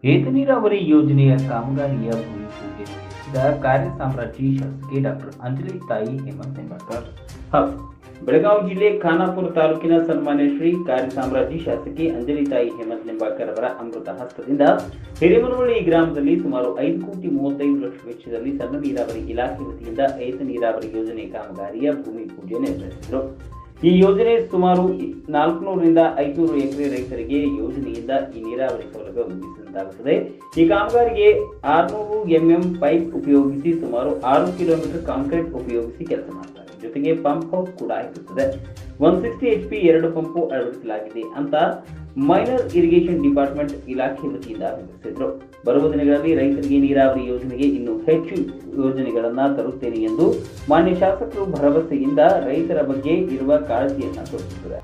ಏತ ನೀರಾವರಿ ಯೋಜನೆಯ ಕಾಮಗಾರಿಯ ಭೂಮಿ ಪೂಜೆ ನಡೆಸಿದ ಕಾರ್ಯ ಸಾಮ್ರಾಜ್ಞಿ ಶಾಸಕಿ ಡಾಕ್ಟರ್ ಅಂಜಲಿ ತಾಯಿ ಹೇಮಂತ್ ನಿಂಬಾಳ್ಕರ್ ಹಾಗೂ ಬೆಳಗಾವಿ ಜಿಲ್ಲೆ ಖಾನಾಪುರ ತಾಲೂಕಿನ ಸನ್ಮಾನ್ಯ ಶ್ರೀ ಕಾರ್ಯ ಸಾಮ್ರಾಜ್ಞಿ ಶಾಸಕಿ ಅಂಜಲಿ ತಾಯಿ ಹೇಮಂತ್ ನಿಂಬಾಳ್ಕರ್ ಅವರ ಅಮೃತ ಹಸ್ತದಿಂದ ಹಿರೇಮನವಳ್ಳಿ ಗ್ರಾಮದಲ್ಲಿ ಸುಮಾರು ಐದು ಕೋಟಿ ಮೂವತ್ತೈದು ಲಕ್ಷ ವೆಚ್ಚದಲ್ಲಿ ಸಣ್ಣ ನೀರಾವರಿ ಇಲಾಖೆ ವತಿಯಿಂದ ಏತ ನೀರಾವರಿ ಯೋಜನೆ ಕಾಮಗಾರಿಯ ಭೂಮಿ ಪೂಜೆ ನೆರವೇರಿಸಿದರು ಈ ಯೋಜನೆ ಸುಮಾರು ನಾಲ್ಕುನೂರರಿಂದ ಐದುನೂರು ಎಕರೆ ರೈತರಿಗೆ ಯೋಜನೆಯಿಂದ ಈ ನೀರಾವರಿ ಸೌಲಭ್ಯ ಒದಗಿಸಿದಂತಾಗುತ್ತದೆ ಈ ಕಾಮಗಾರಿಗೆ ಆರುನೂರು ಎಂಎಂ ಪೈಪ್ ಉಪಯೋಗಿಸಿ ಸುಮಾರು ಆರು ಕಿಲೋಮೀಟರ್ ಕಾಂಕ್ರೀಟ್ ಉಪಯೋಗಿಸಿ ಕೆಲಸ ಮಾಡ್ತಾರೆ ಜೊತೆಗೆ ಪಂಪ್ ಹೌಸ್ ಕೂಡ ಇರುತ್ತದೆ ಒನ್ ಸಿಕ್ಸ್ಟಿ ಎಚ್ ಪಿ ಎರಡು ಪಂಪು ಅಳವಡಿಸಲಾಗಿದೆ ಅಂತ ಮೈನರ್ ಇರಿಗೇಷನ್ ಡಿಪಾರ್ಟ್ಮೆಂಟ್ ಇಲಾಖೆ ವತಿಯಿಂದ ವಿವರಿಸಿದ್ರು ಬರುವ ದಿನಗಳಲ್ಲಿ ರೈತರಿಗೆ ನೀರಾವರಿ ಯೋಜನೆಗೆ ಇನ್ನೂ ಹೆಚ್ಚು ಯೋಜನೆಗಳನ್ನ ತರುತ್ತೇನೆ ಎಂದು ಮಾನ್ಯ ಶಾಸಕರು ಭರವಸೆಯಿಂದ ರೈತರ ಬಗ್ಗೆ ಇರುವ ಕಾಳಜಿಯನ್ನ ತೋರಿಸಿದ್ದಾರೆ